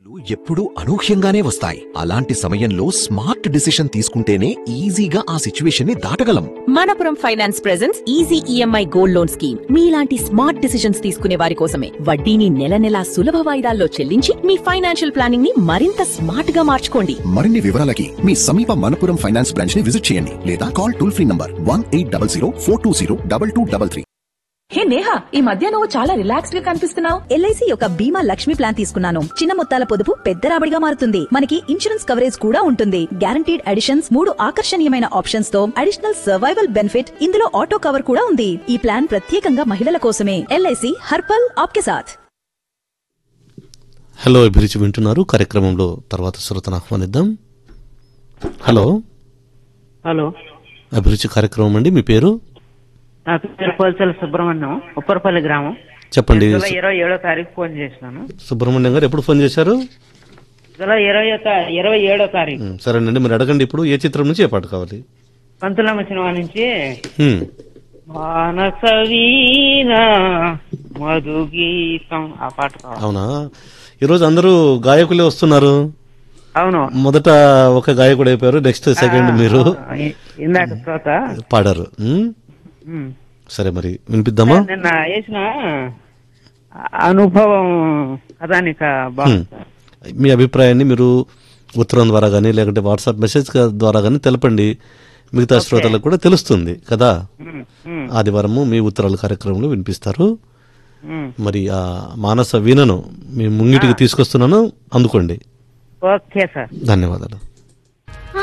ఎప్పుడూ అనూహ్యంగానే వస్తాయి అలాంటి సమయంలో స్మార్ట్ డిసిషన్ తీసుకుంటేనే ఈజీగా ఆ సిచ్యువేషన్ ని దాటగలం Manappuram finance presents easy EMI gold loan scheme మీలాంటి స్మార్ట్ డిసిషన్స్ తీసుకునే వారి కోసమే వడ్డీని నెల నెలా సులభ వాయిదాల్లో చెల్లించి మీ ఫైనాన్షియల్ ప్లానింగ్ ని మరింత స్మార్ట్ గా మార్చుకోండి మరిన్ని వివరాలకి మీ సమీప మనపురం ఫైనాన్స్ బ్రాంచ్ ని విజిట్ చేయండి లేదా call toll free number one eight double zero four two zero double two double three hey Neha ఈ మధ్య నువ్వు చాలా రిలాక్స్డ్ గా కనిపిస్తున్నావు ఎల్ఐసి యొక్క బీమా లక్ష్మి ప్లాన్ తీసుకున్నాను చిన్న మొత్తాల పొదుపు పెద్ద రాబడిగా మారుతుంది మనకి ఇన్సూరెన్స్ కవరేజ్ కూడా ఉంటుంది గ్యారంటీడ్ అడిషన్స్ మూడు ఆకర్షణీయమైన ఆప్షన్స్ తో అడిషనల్ సర్వైవల్ బెనిఫిట్ ఇందులో ఆటో కవర్ కూడా ఉంది ఈ ప్లాన్ ప్రత్యేకంగా మహిళల కోసమే ఎల్ఐసి హర్పల్ ఆప్కే సాథ్ హలో అభిరుచి వింటున్నారు కార్యక్రమంలో తర్వాత శ్రోతను ఆహ్వానిద్దాం హలో హలో అభిరుచి కార్యక్రమం అండి మీ పేరు నా పేరు పోల్చల సుబ్రహ్మణ్యం ఉప్పరపల్లి గ్రామం చెప్పండి జూలై ఇరవై ఏడో తారీఖు ఫోన్ చేసినాను సుబ్రహ్మణ్యం గారు ఎప్పుడు ఫోన్ చేశారు జూలై ఇరవై ఇరవై ఏడో తారీఖు ఉమ్, సరేనండి మీరు అడగండి ఇప్పుడు ఏ చిత్రం నుంచి ఏ పాట కావాలి పంతులమ్మ సినిమా నుంచి ఉమ్, మానస వీణ మధుగీతం ఆ పాట కావాలి అవునా ఈరోజు అందరూ గాయకులే వస్తున్నారు అవును మొదట ఒక గాయకుడు అయిపోయారు నెక్స్ట్ సెకండ్ మీరు ఆ, ఇ- ఇందాక శ్రోత పాడారు ఉమ్, ఉమ్. సరే మరి వినిపిద్దామా నిన్న వేసిన అనుభవం కథానిక బాగుంది మీ అభిప్రాయాన్ని మీరు ఉత్తరం ద్వారా కానీ లేకుంటే వాట్సాప్ మెసేజ్ ద్వారా కానీ తెలపండి మిగతా శ్రోతలకు కూడా తెలుస్తుంది కదా ఉమ్, ఉమ్, ఆదివారము మీ ఉత్తరాల కార్యక్రమంలో వినిపిస్తారు ఉమ్. మరి ఆ మానస వీణను మీ ముంగిటికి తీసుకొస్తున్నాను అందుకోండి ఓకే సార్ ధన్యవాదాలు